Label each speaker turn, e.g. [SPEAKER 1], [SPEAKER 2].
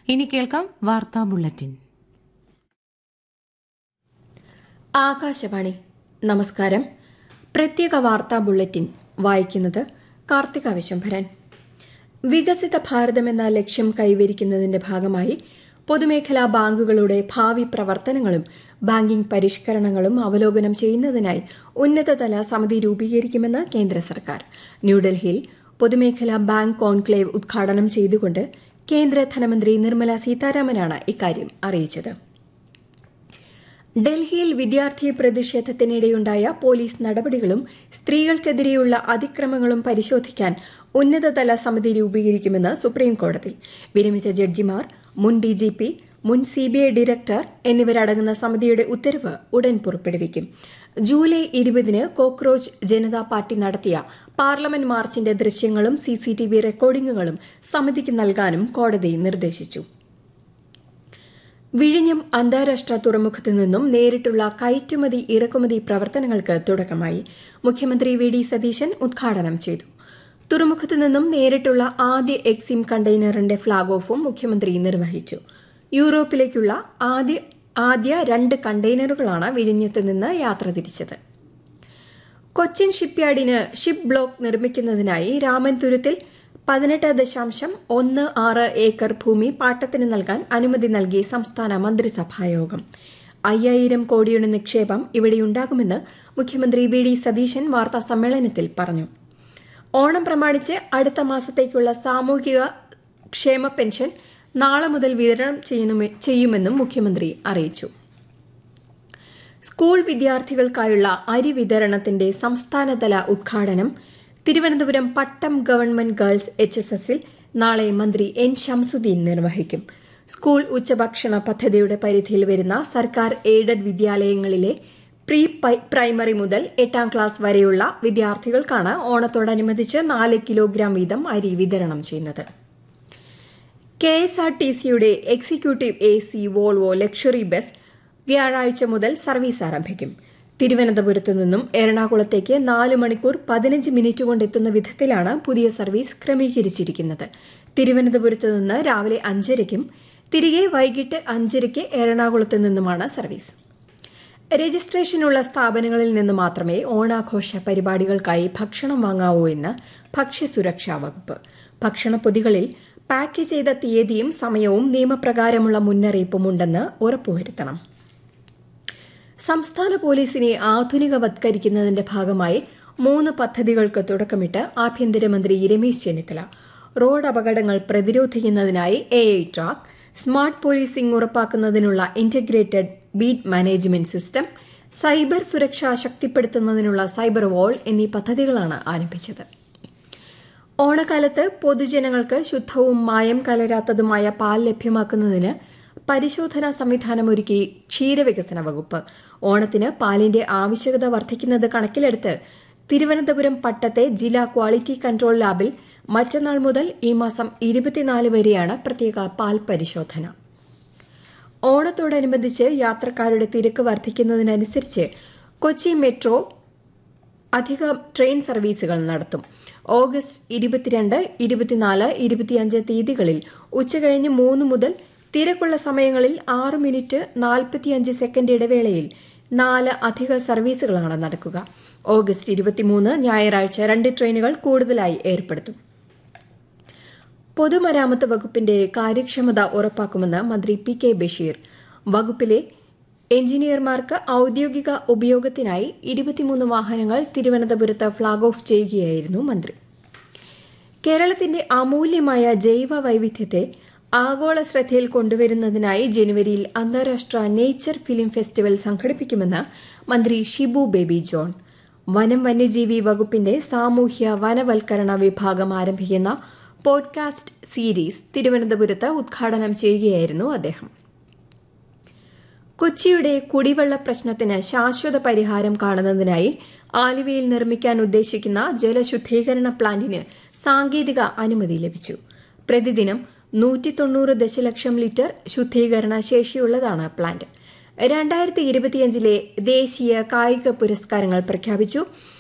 [SPEAKER 1] ഇനി കേൾക്കാം വാർത്താ ബുള്ളറ്റിൻ
[SPEAKER 2] ആകാശവാണി നമസ്കാരം പ്രത്യേക വാർത്താ ബുള്ളറ്റിൻ വായിക്കുന്നത് കാർത്തിക വിശംഭരൻ വികസിത ഭാരതം എന്ന ലക്ഷ്യം കൈവരിക്കുന്നതിന്റെ ഭാഗമായി പൊതുമേഖലാ ബാങ്കുകളുടെ ഭാവി പ്രവർത്തനങ്ങളും ബാങ്കിംഗ് പരിഷ്കരണങ്ങളും അവലോകനം ചെയ്യുന്നതിനായി ഉന്നതതല സമിതി രൂപീകരിക്കുമെന്ന് കേന്ദ്ര സർക്കാർ ന്യൂഡൽഹിയിൽ പൊതുമേഖലാ ബാങ്ക് കോൺക്ലേവ് ഉദ്ഘാടനം ചെയ്തുകൊണ്ട് കേന്ദ്ര ധനമന്ത്രി നിർമ്മല സീതാരാമനാണ് ഇക്കാര്യം അറിയിച്ചത് ഡൽഹിയിൽ വിദ്യാർത്ഥി പ്രതിഷേധത്തിനിടെയുണ്ടായ പോലീസ് നടപടികളും സ്ത്രീകൾക്കെതിരെയുള്ള അതിക്രമങ്ങളും പരിശോധിക്കാൻ ഉന്നതതല സമിതി രൂപീകരിക്കുമെന്ന് സുപ്രീംകോടതി വിരമിച്ച ജഡ്ജിമാർ മുൻ ഡിജിപി മുൻ സിബിഐ ഡയറക്ടർ എന്നിവരടങ്ങുന്ന സമിതിയുടെ ഉത്തരവ് ഉടൻ പുറപ്പെടുവിക്കും ജൂലൈ ഇരുപതിന് കോക്രോച്ച് ജനതാ പാർട്ടി നടത്തിയ പാർലമെന്റ് മാർച്ചിന്റെ ദൃശ്യങ്ങളും സിസിടിവി റെക്കോർഡിംഗുകളും സമിതിക്ക് നൽകാനും കോടതി നിർദ്ദേശിച്ചു വിഴിഞ്ഞം അന്താരാഷ്ട്ര തുറമുഖത്തു നിന്നും നേരിട്ടുള്ള കയറ്റുമതി ഇറക്കുമതി പ്രവർത്തനങ്ങൾക്ക് തുടക്കമായി മുഖ്യമന്ത്രി വി ഡി സതീശൻ ഉദ്ഘാടനം ചെയ്തു തുറമുഖത്തു നിന്നും നേരിട്ടുള്ള ആദ്യ എക്സിം കണ്ടെയ്നറിന്റെ ഫ്ളാഗ് ഓഫും മുഖ്യമന്ത്രി നിർവഹിച്ചു യൂറോപ്പിലേക്കുള്ള ആദ്യ ആദ്യ രണ്ട് കണ്ടെയ്നറുകളാണ് വിഴിഞ്ഞത്ത് നിന്ന് യാത്ര തിരിച്ചത് കൊച്ചിൻ ഷിപ്പ്യാർഡിന് ഷിപ്പ് ബ്ലോക്ക് നിർമ്മിക്കുന്നതിനായി രാമൻതുരത്തിൽ പതിനെട്ട് ദശാംശം ഒന്ന് ആറ് ഏക്കർ ഭൂമി പാട്ടത്തിന് നൽകാൻ അനുമതി നൽകി സംസ്ഥാന മന്ത്രിസഭായോഗം അയ്യായിരം കോടിയുടെ നിക്ഷേപം ഇവിടെയുണ്ടാകുമെന്ന് മുഖ്യമന്ത്രി വി ഡി സതീശൻ വാർത്താ സമ്മേളനത്തിൽ പറഞ്ഞു ഓണം പ്രമാണിച്ച് അടുത്ത മാസത്തേക്കുള്ള സാമൂഹിക ക്ഷേമ പെൻഷൻ നാളെ മുതൽ വിതരണം ചെയ്യുമെന്നും മുഖ്യമന്ത്രി അറിയിച്ചു സ്കൂൾ വിദ്യാർത്ഥികൾക്കായുള്ള അരി വിതരണത്തിന്റെ സംസ്ഥാനതല ഉദ്ഘാടനം Thiruvananthapuram Pattom government girls H S എസിൽ നാളെ മന്ത്രി എൻ ഷംസുദ്ദീൻ നിർവഹിക്കും സ്കൂൾ ഉച്ചഭക്ഷണ പദ്ധതിയുടെ പരിധിയിൽ വരുന്ന സർക്കാർ എയ്ഡഡ് വിദ്യാലയങ്ങളിലെ പ്രീ പ്രൈമറി മുതൽ എട്ടാം ക്ലാസ് വരെയുള്ള വിദ്യാർത്ഥികൾക്കാണ് ഓണത്തോടനുബന്ധിച്ച് നാല് കിലോഗ്രാം വീതം അരി വിതരണം ചെയ്യുന്നത് കെ എസ് ആർ ടി സിയുടെ executive A C Volvo luxury bus വ്യാഴാഴ്ച മുതൽ സർവീസ് ആരംഭിക്കും തിരുവനന്തപുരത്തു നിന്നും എറണാകുളത്തേക്ക് നാല് മണിക്കൂർ പതിനഞ്ച് മിനിറ്റ് കൊണ്ടെത്തുന്ന വിധത്തിലാണ് പുതിയ സർവീസ് ക്രമീകരിച്ചിരിക്കുന്നത് തിരുവനന്തപുരത്ത് നിന്ന് രാവിലെ അഞ്ചരയ്ക്കും തിരികെ വൈകിട്ട് അഞ്ചരയ്ക്ക് എറണാകുളത്ത് നിന്നുമാണ് സർവീസ് രജിസ്ട്രേഷനുള്ള സ്ഥാപനങ്ങളിൽ നിന്ന് മാത്രമേ ഓണാഘോഷ പരിപാടികൾക്കായി ഭക്ഷണം വാങ്ങാവൂ എന്ന് ഭക്ഷ്യസുരക്ഷാ വകുപ്പ് ഭക്ഷണപ്പൊതികളിൽ പാക്ക് ചെയ്ത തീയതിയും സമയവും നിയമപ്രകാരമുള്ള മുന്നറിയിപ്പും ഉണ്ടെന്ന് ഉറപ്പുവരുത്തണം സംസ്ഥാന പോലീസിനെ ആധുനികവത്കരിക്കുന്നതിന്റെ ഭാഗമായി മൂന്ന് പദ്ധതികൾക്ക് തുടക്കമിട്ട് ആഭ്യന്തരമന്ത്രി രമേശ് ചെന്നിത്തല റോഡ് അപകടങ്ങൾ പ്രതിരോധിക്കുന്നതിനായി A I track smart policing ഉറപ്പാക്കുന്നതിനുള്ള integrated beat management system cyber സുരക്ഷ ശക്തിപ്പെടുത്തുന്നതിനുള്ള സൈബർ വാൾ എന്നീ പദ്ധതികളാണ് ആരംഭിച്ചത് ഓണക്കാലത്ത് പൊതുജനങ്ങൾക്ക് ശുദ്ധവും മായം കലരാത്തതുമായ പാൽ ലഭ്യമാക്കുന്നതിന് പരിശോധനാ സംവിധാനമൊരുക്കി ക്ഷീരവികസന വകുപ്പ് ഓണത്തിന് പാലിന്റെ ആവശ്യകത വർദ്ധിക്കുന്നത് കണക്കിലെടുത്ത് തിരുവനന്തപുരം പട്ടത്തെ ജില്ലാ ക്വാളിറ്റി കൺട്രോൾ ലാബിൽ മറ്റന്നാൾ മുതൽ ഈ മാസം ഇരുപത്തിനാല് വരെയാണ് പ്രത്യേക പാൽ പരിശോധന ഓണത്തോടനുബന്ധിച്ച് യാത്രക്കാരുടെ തിരക്ക് വർദ്ധിക്കുന്നതിനനുസരിച്ച് കൊച്ചി മെട്രോ അധിക ട്രെയിൻ സർവീസുകൾ നടത്തും ഓഗസ്റ്റ് ഇരുപത്തിരണ്ട് ഇരുപത്തിനാല് ഇരുപത്തിയഞ്ച് തീയതികളിൽ ഉച്ചകഴിഞ്ഞ് മൂന്ന് മുതൽ തിരക്കുള്ള സമയങ്ങളിൽ ആറ് മിനിറ്റ് നാൽപ്പത്തിയഞ്ച് സെക്കൻഡ് ഇടവേളയിൽ നാല് അധിക സർവീസുകളാണ് നടക്കുക ഓഗസ്റ്റ് ഇരുപത്തിമൂന്ന് ഞായറാഴ്ച രണ്ട് ട്രെയിനുകൾ കൂടുതലായി ഏർപ്പെടുത്തും പൊതുമരാമത്ത് വകുപ്പിന്റെ കാര്യക്ഷമത ഉറപ്പാക്കുമെന്ന് മന്ത്രി പി കെ ബഷീർ വകുപ്പിലെ എഞ്ചിനീയർമാർക്ക് ഔദ്യോഗിക ഉപയോഗത്തിനായി ഇരുപത്തിമൂന്ന് വാഹനങ്ങൾ തിരുവനന്തപുരത്ത് ഫ്ളാഗ് ഓഫ് ചെയ്യുകയായിരുന്നു മന്ത്രി കേരളത്തിന്റെ അമൂല്യമായ ജൈവ വൈവിധ്യത്തെ ആഗോള ശ്രദ്ധയിൽ കൊണ്ടുവരുന്നതിനായി ജനുവരിയിൽ അന്താരാഷ്ട്ര നേച്ചർ ഫിലിം ഫെസ്റ്റിവൽ സംഘടിപ്പിക്കുമെന്ന് മന്ത്രി ഷിബു ബേബി ജോൺ വനം വന്യജീവി വകുപ്പിന്റെ സാമൂഹ്യ വനവൽക്കരണ വിഭാഗം ആരംഭിക്കുന്ന പോഡ്കാസ്റ്റ് സീരീസ് തിരുവനന്തപുരത്ത് ഉദ്ഘാടനം ചെയ്യുകയായിരുന്നു അദ്ദേഹം കൊച്ചിയുടെ കുടിവെള്ള പ്രശ്നത്തിന് ശാശ്വത പരിഹാരം കാണുന്നതിനായി ആലുവയിൽ നിർമ്മിക്കാൻ ഉദ്ദേശിക്കുന്ന ജലശുദ്ധീകരണ പ്ലാന്റിന് സാങ്കേതിക അനുമതി ലഭിച്ചു പ്രതിദിനം നൂറ്റി തൊണ്ണൂറ് ദശലക്ഷം ലിറ്റർ ശുദ്ധീകരണ ശേഷിയുള്ളതാണ് പ്ലാന്റ് രണ്ടായിരത്തി ഇരുപത്തിയഞ്ചിലെ ദേശീയ കായിക പുരസ്കാരങ്ങൾ പ്രഖ്യാപിച്ചു